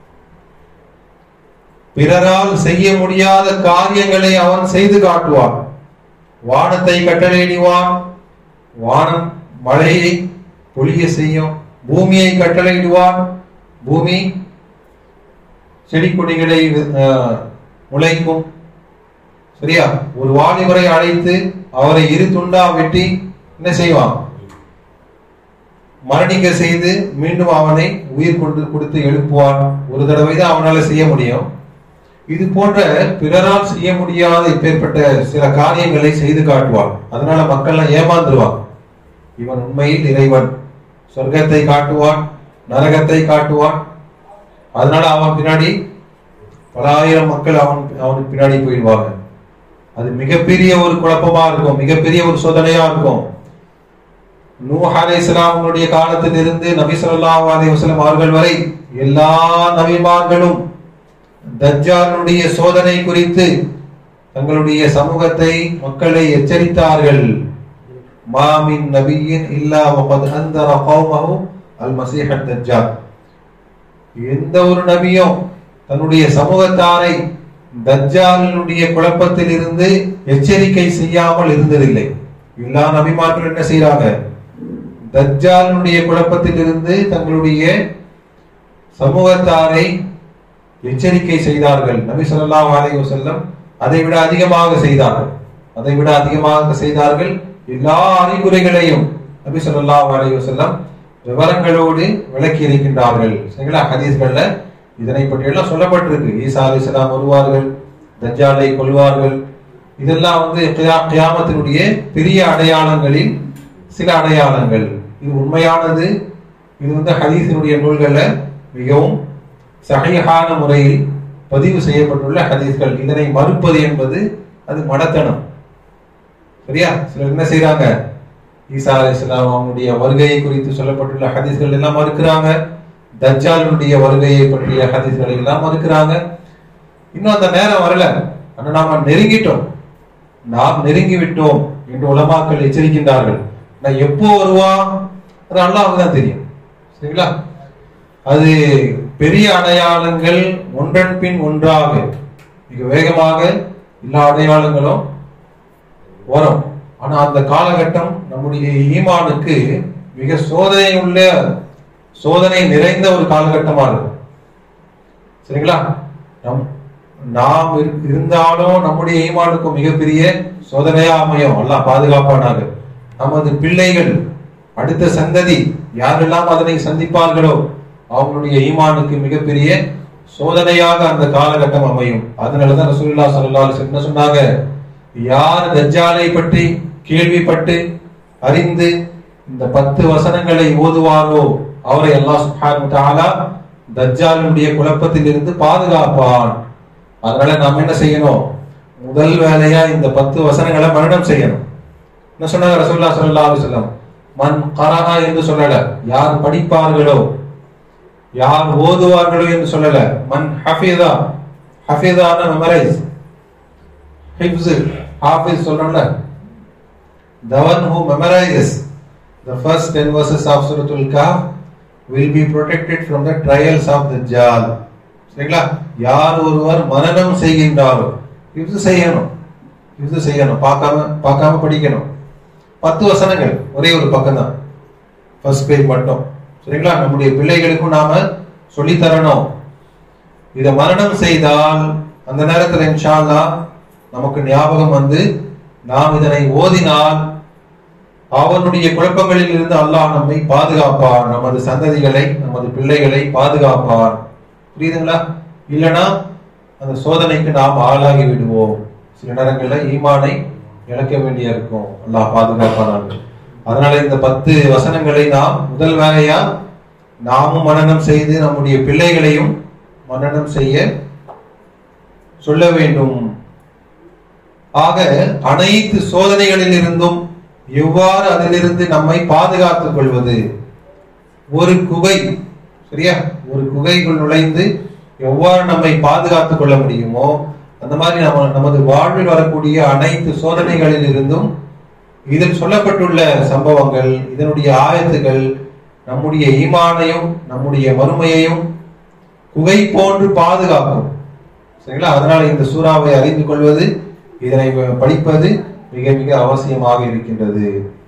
பிறரால் செய்ய முடியாத காரியங்களை அவன் செய்து காட்டுவான் வானத்தை கட்டளையிடுவான் வானம் மழையை பொழிய செய்யும் பூமியை கட்டளையிடுவான் பூமி செடி கொடிகளை அஹ், முளைக்கும் சரியா ஒரு வாலிபரை அழைத்து அவரை இரு துண்டா வெட்டி என்ன செய்வான் மரணிக்க செய்து மீண்டும் அவனை உயிர் கொண்டு கொடுத்து எழுப்புவான் ஒரு தடவை தான் அவனால செய்ய முடியும் இது போன்ற பிறரால் செய்ய முடியாத இப்பேற்பட்ட சில காரியங்களை செய்து காட்டுவான் அதனால மக்கள்லாம் ஏமாந்துருவான் இவன் உண்மையில் இறைவன் சொர்க்கத்தை காட்டுவான் நரகத்தை காட்டுவான் அதனால அவன் பின்னாடி பல ஆயிரம் மக்கள் அவன் அவனுக்கு பின்னாடி போயிடுவாங்க அது மிகப்பெரிய ஒரு குழப்பமா இருக்கும் மிகப்பெரிய ஒரு சோதனையா இருக்கும் நூஹ் அலைஹிஸ்ஸலாமுடைய காலத்திலிருந்து நபி ஸல்லல்லாஹு அலைஹி வஸல்லம் அவர்கள் வரை எல்லா நபிமார்களும் தஜ்ஜாலுடைய சோதனை குறித்து தங்களுடைய சமூகத்தை மக்களை எச்சரித்தார்கள் மாமின் நபியின் இல்லா வகத் அந்தர கௌமஹு அல் மசீஹ் தஜ்ஜால் எந்த ஒரு நபியும் தன்னுடைய சமூகத்தாரை தஜ்ஜாலினுடைய குழப்பத்தில் இருந்து எச்சரிக்கை செய்யாமல் இருந்ததில்லை எல்லா நபிமார்கள் என்ன செய்யறாங்க தஜ்ஜாலினுடைய குழப்பத்தில் இருந்து தங்களுடைய சமூகத்தாரை எச்சரிக்கை செய்தார்கள் நபி ஸல்லல்லாஹு அலைஹி வஸல்லம் அதை விட அதிகமாக செய்தார்கள் அதை விட அதிகமாக செய்தார்கள் எல்லா அறிகுறிகளையும் நபி ஸல்லல்லாஹு அலைஹி வஸல்லம் விவரங்களோடு விளக்கி இருக்கின்றார்கள் சரிங்களா ஹதீஸ்கள்ல இதனை பற்றி எல்லாம் சொல்லப்பட்டிருக்கு ஈசா அலிஸ்லாம் வருவார்கள் தஜ்ஜாலை கொள்வார்கள் இதெல்லாம் வந்து கியா- கியாமத்தினுடைய பெரிய அடையாளங்களில் சில அடையாளங்கள் இது உண்மையானது இது வந்து ஹதீஸினுடைய நூல்கள்ல மிகவும் சகையான முறையில் பதிவு செய்யப்பட்டுள்ள ஹதீஸ்கள் இதனை மறுப்பது என்பது அது மடத்தனம் சரியா சிலர் என்ன செய்றாங்க ஈசா அலைஹிஸ்ஸலாம் அவங்களுடைய வருகையை குறித்து சொல்லப்பட்டுள்ள ஹதீஸ்கள் எல்லாம் மறுக்கிறாங்க தஜ்ஜாலுடைய வருகையை பற்றிய ஹதீஸ்களை எல்லாம் மறுக்கிறாங்க இன்னும் அந்த நேரம் வரல ஆனா நாம நெருங்கிட்டோம் நாம் நெருங்கி விட்டோம் என்று உலமாக்கள் எச்சரிக்கின்றார்கள் நான் எப்போ வருவான் அது அல்லாஹ்வுக்கு தான் தெரியும் சரிங்களா அது பெரிய அடையாளங்கள் ஒன்றன் பின் ஒன்றாக மிக வேகமாக எல்லா அடையாளங்களும் வரும் ஆனா அந்த காலகட்டம் நம்முடைய ஈமானுக்கு மிக சோதனை உள்ள சோதனை நிறைந்த ஒரு காலகட்டமா இருக்கும் சரிங்களா நம் நாம் இரு- இருந்தாலும் நம்முடைய ஈமானுக்கு மிகப்பெரிய சோதனையா அமையும் அல்லாஹ் பாதுகாப்பானாக நமது பிள்ளைகள் அடுத்த சந்ததி யாரெல்லாம் அதனை சந்திப்பார்களோ அவங்களுடைய ஈமானுக்கு மிகப்பெரிய சோதனையாக அந்த காலகட்டம் அமையும் அதனாலதான் ரசூலுல்லாஹ் ஸல்லல்லாஹு அலைஹி வஸல்லம் என்ன சொன்னாங்க யார் தஜ்ஜாலை பற்றி கேள்விப்பட்டு அறிந்து இந்த பத்து வசனங்களை ஓதுவாரோ அவரை அல்லாஹ் சுப்ஹானஹு வ தஆலா தஜ்ஜாலுடைய குழப்பத்தில் இருந்து பாதுகாப்பான் அதனால நாம் என்ன செய்யணும் முதல் வேலையா இந்த பத்து வசனங்களை மரணம் செய்யணும் என்ன சொன்னாங்க ரசூலுல்லாஹ் ஸல்லல்லாஹு அலைஹி வஸல்லம் மன் கரஹா என்று சொல்லல யார் படிப்பார்களோ யார் ஓதுவார்களோ என்று சொல்லல மன் ஹஃபிதா ஹஃபிதான மெமரைஸ் ஹிப்ஸ் ஹாஃபிஸ் சொல்றோம்ல the one who memorizes the first 10 verses of Surah Al-Kahf will be protected from the trials of Dajjal சரிங்களா யார் ஒருவர் மனனம் செய்கின்றாரோ இது செய்யணும் இது செய்யணும் பார்க்காம பார்க்காம படிக்கணும் பத்து வசனங்கள் ஒரே ஒரு பக்கம் தான் ஃபர்ஸ்ட் பேஜ் மட்டும் சரிங்களா நம்முடைய பிள்ளைகளுக்கும் நாம சொல்லித் தரணும் இதை மரணம் செய்தால் அந்த நேரத்தில் இன்ஷா அல்லாஹ் நமக்கு ஞாபகம் வந்து நாம் இதனை ஓதினால் அவனுடைய குழப்பங்களில் இருந்து அல்லாஹ் நம்மை பாதுகாப்பான் நமது சந்ததிகளை நமது பிள்ளைகளை பாதுகாப்பான் புரியுதுங்களா இல்லனா அந்த சோதனைக்கு நாம் ஆளாகி விடுவோம் சில நேரங்கள்ல ஈமானை இழக்க வேண்டிய இருக்கும் அல்லாஹ் பாதுகாப்பானாங்க அதனால இந்த பத்து வசனங்களை நாம் முதல் வேலையா நாமும் மனனம் செய்து நம்முடைய பிள்ளைகளையும் மனனம் செய்ய சொல்ல வேண்டும் ஆக அனைத்து சோதனைகளில் இருந்தும் எவ்வாறு அதிலிருந்து நம்மை பாதுகாத்துக் கொள்வது ஒரு குகை சரியா ஒரு குகைக்குள் நுழைந்து எவ்வாறு நம்மை பாதுகாத்துக் கொள்ள முடியுமோ அந்த மாதிரி நம்ம நமது வாழ்வில் வரக்கூடிய அனைத்து சோதனைகளில் இருந்தும் இதில் சொல்லப்பட்டுள்ள சம்பவங்கள் இதனுடைய ஆயத்துகள் நம்முடைய ஈமானையும் நம்முடைய மறுமையையும் குகை போன்று பாதுகாக்கும் சரிங்களா அதனால இந்த சூறாவை அறிந்து கொள்வது இதனை படிப்பது மிக மிக அவசியமாக இருக்கின்றது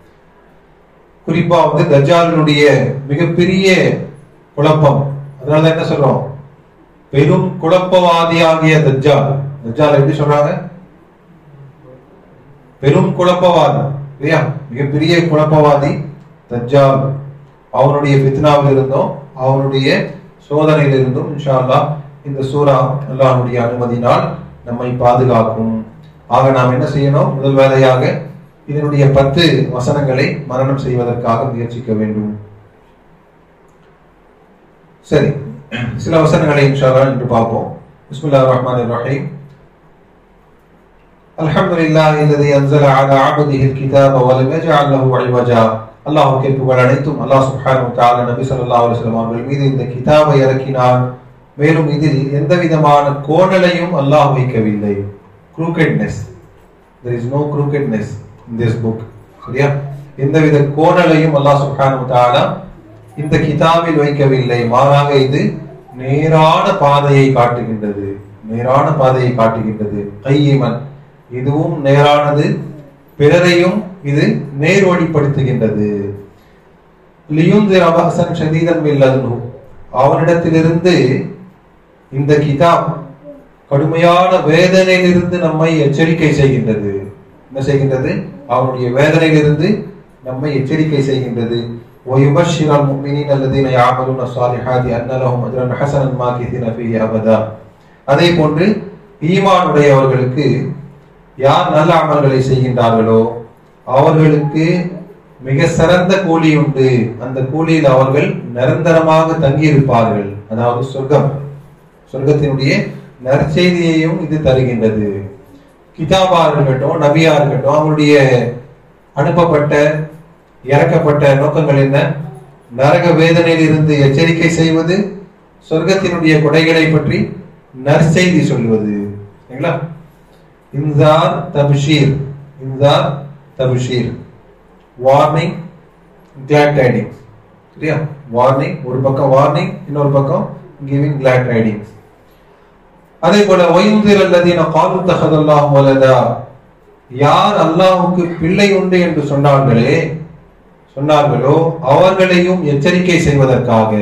குறிப்பா வந்து தஜ்ஜாலினுடைய மிகப்பெரிய குழப்பம் அதனால தான் என்ன சொல்றோம் பெரும் குழப்பவாதியாகிய தஜ்ஜால் தஜ்ஜால் எப்படி சொல்றாங்க பெரும் குழப்பவாதி இல்லையா மிகப்பெரிய குழப்பவாதி தஜ்ஜால் அவனுடைய ஃபித்னாவில் இருந்தும் அவனுடைய சோதனையில் இருந்தும் இன்ஷா அல்லாஹ் இந்த சூரா அல்லாஹ்வுடைய அனுமதினால் நம்மை பாதுகாக்கும் ஆக நாம் என்ன செய்யணும் முதல் வேலையாக இதனுடைய பத்து வசனங்களை மரணம் செய்வதற்காக முயற்சிக்க வேண்டும் சரி சில வசனங்களை இன்ஷா அல்லாஹ் இன்று பார்ப்போம் பிஸ்மில்லாஹிர் ரஹ்மானிர் ரஹீம் الحمد لله الذي انزل على عبده الكتاب ولم يجعل له عوجا அல்லாஹ்வுக்கு புகழ் அனைத்தும் அல்லாஹ் சுப்ஹானஹு வ தஆலா நபி ஸல்லல்லாஹு அலைஹி வஸல்லம் அவர்கள் மீது இந்த கிதாபை இறக்கினான் மேலும் இதில் எந்த விதமான கோணலையும் அல்லாஹ் வைக்கவில்லை crooked-ness there is no crookedness in this book சரியா எந்தவித கோணலையும் அல்லாஹ் சுப்ஹானஹு வ தஆலா இந்த கிதாபில் வைக்கவில்லை மாறாக இது நேரான பாதையை காட்டுகின்றது நேரான பாதையை காட்டுகின்றது கையிமன் இதுவும் நேரானது பிறரையும் இது நேர்வழிப்படுத்துகின்றது லியுந்திர அபஹசன் ஷதீதன் மில்லதுனு அவனிடத்திலிருந்து இந்த கிதாப் கடுமையான வேதனையிலிருந்து நம்மை எச்சரிக்கை செய்கின்றது என்ன செய்கின்றது அவனுடைய வேதனையிலிருந்து நம்மை எச்சரிக்கை செய்கின்றது ويبشر المؤمنين الذين يعملون الصالحات أن لهم أجرا حسنا ماكثين فيه أبدا அதே போன்று ஈமானுடையவர்களுக்கு யார் நல்ல அமல்களை செய்கின்றார்களோ அவர்களுக்கு மிக சிறந்த கூலி உண்டு அந்த கூலியில் அவர்கள் நிரந்தரமாக தங்கியிருப்பார்கள் அதாவது சொர்க்கம் சொர்க்கத்தினுடைய நற்செய்தியையும் இது தருகின்றது கிதாபா இருக்கட்டும் நபியா இருக்கட்டும் அவங்களுடைய அனுப்பப்பட்ட இறக்கப்பட்ட நோக்கங்கள் என்ன நரக வேதனையில் இருந்து எச்சரிக்கை செய்வது சொர்க்கத்தினுடைய கொடைகளை பற்றி நற்செய்தி சொல்வது சரிங்களா இன்சார் தபுஷீர் இன்சார் தபுஷீர் வார்னிங் கிளாட் டைடிங் சரியா வார்னிங் ஒரு பக்கம் வார்னிங் இன்னொரு பக்கம் கிவிங் கிளாட் டைடிங் அதே போல ஒயுந்திர் அல்லதீன காலு தஹதல்லாஹு வலதா யார் அல்லாஹ்வுக்கு பிள்ளை உண்டு என்று சொன்னார்களே சொன்னார்களோ அவர்களையும் எச்சரிக்கை செய்வதற்காக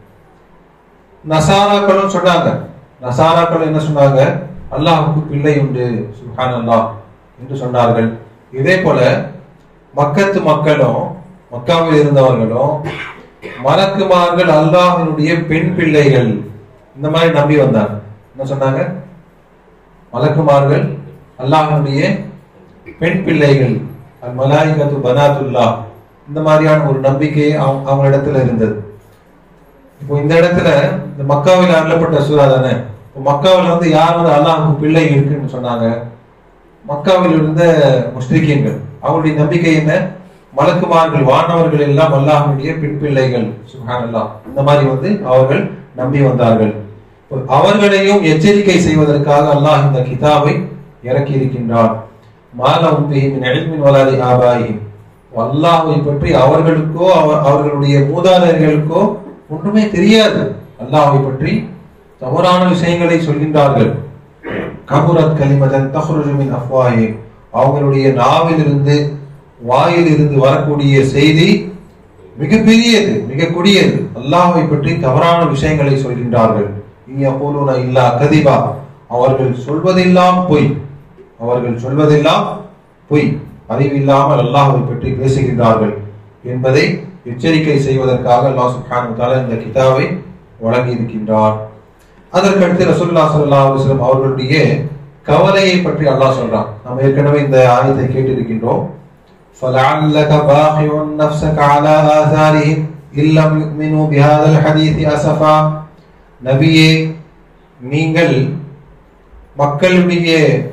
நசாராக்களும் சொன்னாங்க நசாராக்கள் என்ன சொன்னாங்க அல்லாஹ்வுக்கு பிள்ளை உண்டு சுஹான் அல்லாஹ் என்று சொன்னார்கள் இதே போல மக்கத்து மக்களும் மக்காவில் இருந்தவர்களும் மலக்குமார்கள் அல்லாஹ்வினுடைய பெண் பிள்ளைகள் இந்த மாதிரி நம்பி வந்தாங்க என்ன சொன்னாங்க மலக்குமார்கள் அல்லாஹ்வினுடைய பெண் பிள்ளைகள் அல் மலாயிகத்து பனாத்துல்லா இந்த மாதிரியான ஒரு நம்பிக்கை அவங்க அவங்களிடத்துல இருந்தது இப்போ இந்த இடத்துல இந்த மக்காவில் அருளப்பட்ட சூறா தானே இப்போ மக்காவில் வந்து யார் வந்து அல்லாஹ்வுக்கு பிள்ளை இருக்குன்னு சொன்னாங்க மக்காவில் இருந்த முஸ்லிக்கீன்கள் அவங்களுடைய நம்பிக்கை என்ன மலக்குமார்கள் வானவர்கள் எல்லாம் அல்லாஹ்வுடைய பெண் பிள்ளைகள் சுப்ஹானல்லாஹ் இந்த மாதிரி வந்து அவர்கள் நம்பி வந்தார்கள் அவர்களையும் எச்சரிக்கை செய்வதற்காக அல்லாஹ் இந்த கிதாபை இறக்கி இருக்கின்றான் மாலம் பிஹிமின் எல்மின் வலாதி ஆபாயிஹிம் அல்லாஹ்வை பற்றி அவர்களுக்கோ அவ- அவர்களுடைய மூதாதையர்களுக்கோ ஒன்றுமே தெரியாது அல்லாஹ்வை பற்றி தவறான விஷயங்களை சொல்கின்றார்கள் கபுரத் கலிமதன் தஹ்ருஜு மின் அஃப்வாஹிம் அவங்களுடைய நாவிலிருந்து வாயிலிருந்து வரக்கூடிய செய்தி மிகப்பெரியது மிக கொடியது அல்லாஹ்வை பற்றி தவறான விஷயங்களை சொல்கின்றார்கள் இயகூலுன இல்லா கதிபா அவர்கள் சொல்வதெல்லாம் பொய் அவர்கள் சொல்வதெல்லாம் பொய் அறிவில்லாமல் அல்லாஹ்வை பற்றி பேசுகின்றார்கள் என்பதை எச்சரிக்கை செய்வதற்காக அல்லாஹ் சுப்ஹானஹு வ தஆலா இந்த கிதாபை வழங்கி இருக்கின்றார் அதற்கடுத்து ரசூலுல்லாஹ் ஸல்லல்லாஹு அலைஹி வஸல்லம் அவர்களுடைய கவலையை பற்றி அல்லாஹ் சொல்றான் நம்ம ஏற்கனவே இந்த ஆயத்தை கேட்டிருக்கின்றோம் فلعلك باخع نفسك على آثارهم إن لم يؤمنوا بهذا الحديث أسفا நபியே நீங்கள் மக்களுடைய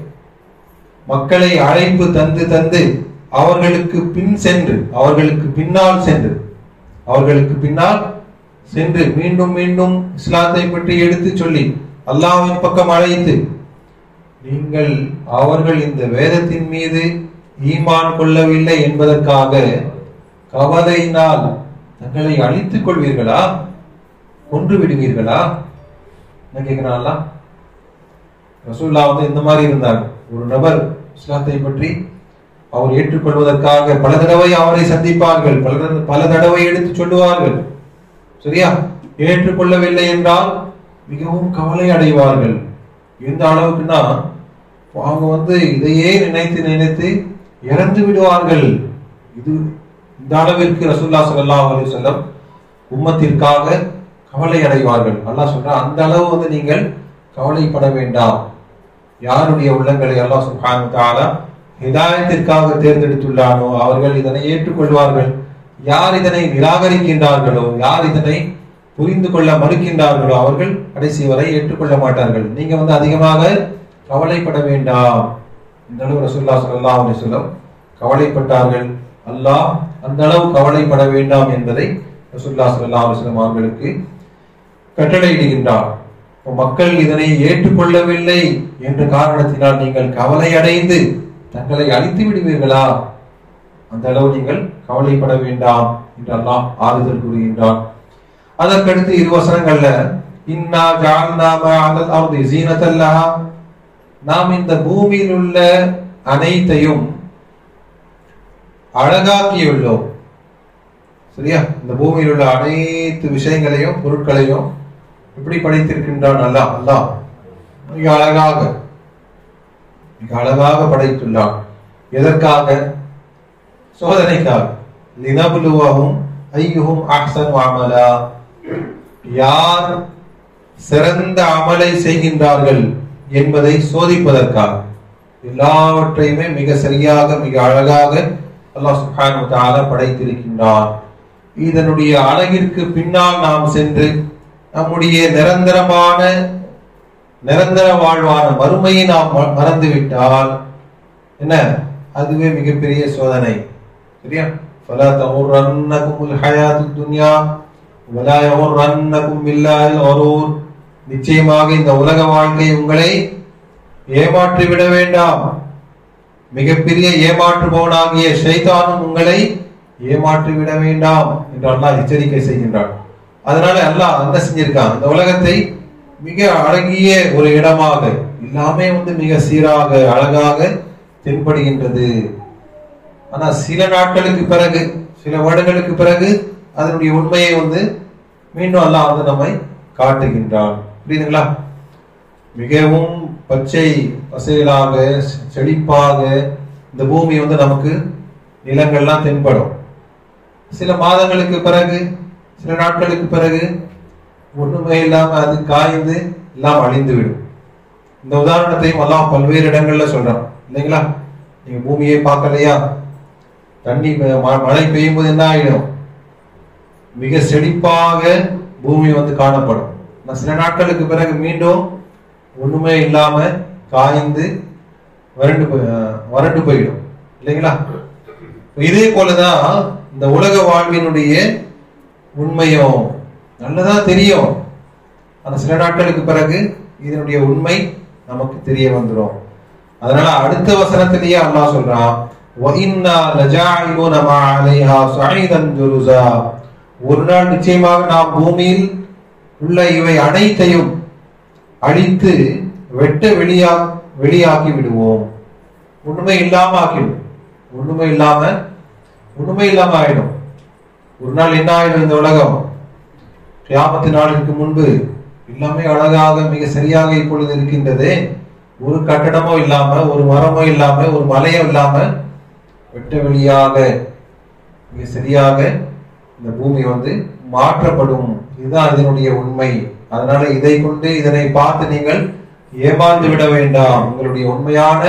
மக்களை அழைப்பு தந்து தந்து அவர்களுக்கு பின் சென்று அவர்களுக்கு பின்னால் சென்று அவர்களுக்கு பின்னால் சென்று மீண்டும் மீண்டும் இஸ்லாத்தை பற்றி எடுத்து சொல்லி அல்லாஹ்வின் பக்கம் அழைத்து நீங்கள் அவர்கள் இந்த வேதத்தின் மீது ஈமான் கொள்ளவில்லை என்பதற்காக கவலையினால் தங்களை அழித்துக் கொள்வீர்களா கொன்று விடுவீர்களா என்ன கேட்கிறான் அல்லாஹ் ரசூல்லா வந்து இந்த மாதிரி இருந்தாங்க ஒரு நபர் இஸ்லாத்தை பற்றி அவர் ஏற்றுக்கொள்வதற்காக பல தடவை அவரை சந்திப்பார்கள் பல தடவை- பல தடவை எடுத்து சொல்லுவார்கள் சரியா ஏற்றுக்கொள்ளவில்லை என்றால் மிகவும் கவலை அடைவார்கள் எந்த அளவுக்குன்னா அவங்க வந்து இதையே நினைத்து நினைத்து இறந்து விடுவார்கள் இது இந்த அளவிற்கு ரசூல்லா ஸல்லல்லாஹு அலைஹி வஸல்லம் உம்மத்திற்காக கவலை அடைவார்கள் அல்லாஹ் சொல்றான் அந்த அளவு வந்து நீங்கள் கவலைப்பட வேண்டாம் யாருடைய உள்ளங்களை அல்லாஹ் சுப்ஹானஹு வ தஆலா ஹிதாயத்திற்காக தேர்ந்தெடுத்துள்ளானோ அவர்கள் இதனை ஏற்றுக்கொள்வார்கள் யார் இதனை நிராகரிக்கின்றார்களோ யார் இதனை புரிந்து கொள்ள மறுக்கின்றார்களோ அவர்கள் கடைசி வரை ஏற்றுக்கொள்ள மாட்டார்கள் நீங்க வந்து அதிகமாக கவலைப்பட வேண்டாம் இந்த அளவு ரசூல்லா ஸல்லல்லாஹு அலைஹி வஸல்லம் கவலைப்பட்டார்கள் அல்லாஹ் அந்த அளவு கவலைப்பட வேண்டாம் என்பதை ரசூல்லா ஸல்லல்லாஹு அலைஹி வஸல்லம் அவர்களுக்கு கட்டளையிடுகின்றார் இப்ப மக்கள் இதனை ஏற்றுக்கொள்ளவில்லை என்ற காரணத்தினால் நீங்கள் கவலை அடைந்து தங்களை அழித்து விடுவீர்களா அந்த அளவு நீங்கள் கவலைப்பட வேண்டாம் என்று அல்லாஹ் ஆறுதல் கூறுகின்றான் அதற்கடுத்து இரு வசனங்கள்ல இன்னா ஜஅல்னா மா அலல் அர்தி ஜீனத்தல் லஹா நாம் இந்த பூமியில் உள்ள அனைத்தையும் அழகாக்கியுள்ளோம் சரியா இந்த பூமியில் உள்ள அனைத்து விஷயங்களையும் பொருட்களையும் எப்படி படைத்திருக்கின்றான் அல்லாஹ் அல்லாஹ் மிக அழகாக மிக அழகாக படைத்துள்ளான் எதற்காக சோதனைக்காக லினபுலுவஹும் ஐயுஹும் அஹ்சன் அமலா யார் சிறந்த அமலை செய்கின்றார்கள் என்பதை சோதிப்பதற்காக எல்லாவற்றையுமே மிக சரியாக மிக அழகாக அல்லாஹ் சுப்ஹானஹு வ தஆலா படைத்திருக்கின்றான் இதனுடைய அழகிற்கு பின்னால் நாம் சென்று நம்முடைய நிரந்தரமான நிரந்தர வாழ்வான மறுமையை நாம் ம- மறந்துவிட்டால் என்ன அதுவே மிகப்பெரிய சோதனை சரியா فلا تغرنكم الحياة الدنيا ولا يغرنكم بالله الغرور நிச்சயமாக இந்த உலக வாழ்க்கை உங்களை ஏமாற்றி விட வேண்டாம் மிகப்பெரிய ஏமாற்றுபவனாகிய ஷைத்தானும் உங்களை ஏமாற்றி விட வேண்டாம் என்று அல்லாஹ் எச்சரிக்கை செய்கின்றான் அதனால அல்லாஹ் என்ன செஞ்சிருக்கான் இந்த உலகத்தை மிக அழகிய ஒரு இடமாக எல்லாமே வந்து மிக சீராக அழகாக தென்படுகின்றது ஆனா சில நாட்களுக்கு பிறகு சில வருடங்களுக்கு பிறகு அதனுடைய உண்மையை வந்து மீண்டும் அல்லாஹ் வந்து நம்மை காட்டுகின்றான் புரியுதுங்களா மிகவும் பச்சை பசைகளாக செ- செழிப்பாக இந்த பூமி வந்து நமக்கு நிலங்கள்லாம் தென்படும் சில மாதங்களுக்கு பிறகு சில நாட்களுக்கு பிறகு ஒண்ணுமே இல்லாம அது காய்ந்து எல்லாம் அழிந்து விடும் இந்த உதாரணத்தையும் எல்லாம் பல்வேறு இடங்கள்ல சொல்றான் இல்லைங்களா நீங்க பூமியை பார்க்கலையா தண்ணி ம- ம- மழை பெய்யும் போது என்ன ஆயிடும் மிக செழிப்பாக பூமி வந்து காணப்படும் ஆனா சில நாட்களுக்கு பிறகு மீண்டும் ஒண்ணுமே இல்லாம காய்ந்து வறண்டு போய் அஹ் வறண்டு போயிடும் இல்லைங்களா இதே போலதான் இந்த உலக வாழ்வினுடைய உண்மையும் நல்லதா தெரியும் ஆனா சில நாட்களுக்கு பிறகு இதனுடைய உண்மை நமக்கு தெரிய வந்துரும் அதனால அடுத்த வசனத்திலேயே அல்லாஹ் சொல்றான் وَإِنَّا لَجَاعِلُونَ مَا عَلَيْهَا صَعِيدًا جُرُزًا ஒரு நாள் நிச்சயமாக நாம் பூமியில் உள்ள இவை அனைத்தையும் அழித்து வெட்ட வெளியா வெளியாக்கி விடுவோம் ஒண்ணுமே இல்லாம ஆக்கிடும் ஒண்ணுமே இல்லாம ஒண்ணுமே இல்லாம ஆயிடும் ஒரு நாள் என்ன ஆயிடும் இந்த உலகம் கியாமத்து நாளுக்கு முன்பு எல்லாமே அழகாக மிக சரியாக இப்பொழுது இருக்கின்றது ஒரு கட்டடமோ இல்லாம ஒரு மரமோ இல்லாம ஒரு மலையோ இல்லாம வெட்ட வெளியாக மிக சரியாக இந்த பூமி வந்து மாற்றப்படும் இதுதான் இதனுடைய உண்மை அதனால இதை கொண்டு இதனை பார்த்து நீங்கள் ஏமாந்து விட வேண்டாம் உங்களுடைய உண்மையான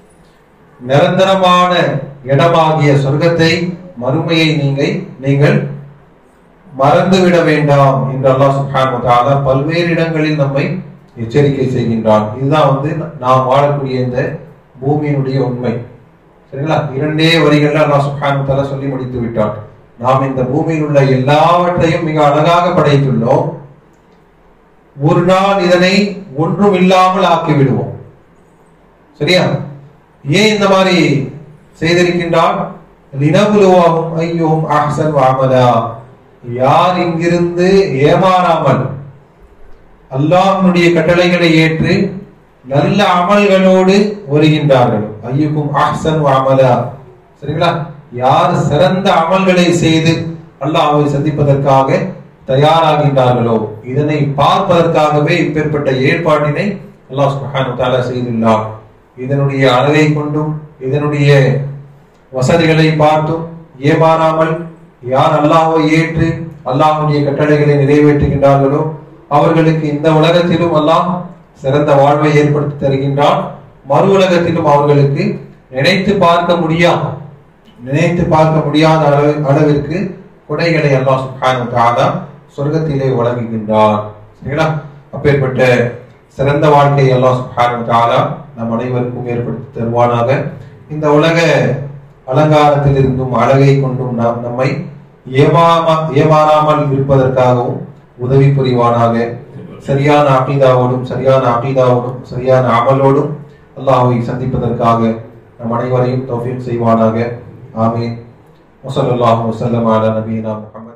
நிரந்தரமான இடமாகிய சொர்க்கத்தை மறுமையை நீங்கள் நீங்கள் மறந்துவிட வேண்டாம் என்று அல்லாஹ் சுப்ஹானஹு வ தஆலா பல்வேறு இடங்களில் நம்மை எச்சரிக்கை செய்கின்றான் இதுதான் வந்து நாம் வாழக்கூடிய இந்த பூமியினுடைய உண்மை சரிங்களா இரண்டே வரிகள்ல அல்லாஹ் சுப்ஹானஹு வ தஆலா சொல்லி முடித்து விட்டான் நாம் இந்த பூமியில் உள்ள எல்லாவற்றையும் மிக அழகாக படைத்துள்ளோம் ஒரு நாள் இதனை ஒன்றும் இல்லாமல் ஆக்கி விடுவோம் சரியா ஏன் இந்த மாதிரி செய்திருக்கின்றான் லினபுலுவாகும் ஐயோம் அஹ்சன் அமலா யார் இங்கிருந்து ஏமாறாமல் அல்லாஹ்வுடைய கட்டளைகளை ஏற்று நல்ல அமல்களோடு வருகின்றார்கள் ஐயுக்கும் அஹ்சன் அமலா சரிங்களா யார் சிறந்த அமல்களை செய்து அல்லாஹ்வை சந்திப்பதற்காக தயாராகின்றார்களோ இதனை பார்ப்பதற்காகவே இப்பேற்பட்ட ஏற்பாட்டினை அல்லாஹ் சுப்ஹானஹு வ தஆலா செய்துள்ளார் இதனுடைய அழகை கொண்டும் இதனுடைய வசதிகளை பார்த்தும் ஏமாறாமல் யார் அல்லாஹ்வை ஏற்று அல்லாஹ்வுடைய கட்டளைகளை நிறைவேற்றுகின்றார்களோ அவர்களுக்கு இந்த உலகத்திலும் அல்லாஹ் சிறந்த வாழ்வை ஏற்படுத்தி தருகின்றான் மறு உலகத்திலும் அவர்களுக்கு நினைத்து பார்க்க முடியாத நினைத்து பார்க்க முடியாத அளவு அளவிற்கு கொடைகளை அல்லாஹ் சுப்ஹானஹு வ தஆலா சொர்க்கத்திலே வழங்குகின்றார் சரிங்களா அப்பேற்பட்ட சிறந்த வாழ்க்கையை அல்லாஹ் சுப்ஹானஹு வ தஆலா நம் அனைவருக்கும் ஏற்படுத்தி தருவானாக இந்த உலக அலங்காரத்தில் இருந்தும் அழகை கொண்டும் நாம் நம்மை ஏமாமா ஏமாறாமல் இருப்பதற்காகவும் உதவி புரிவானாக சரியான அகீதாவோடும் சரியான அகீதாவோடும் சரியான அமலோடும் அல்லாஹ்வை சந்திப்பதற்காக நம் அனைவரையும் தௌஃபீக் செய்வானாக ஆமீன் வஸல்லல்லாஹு வஸல்லம் அலா நபியினா முஹம்மத்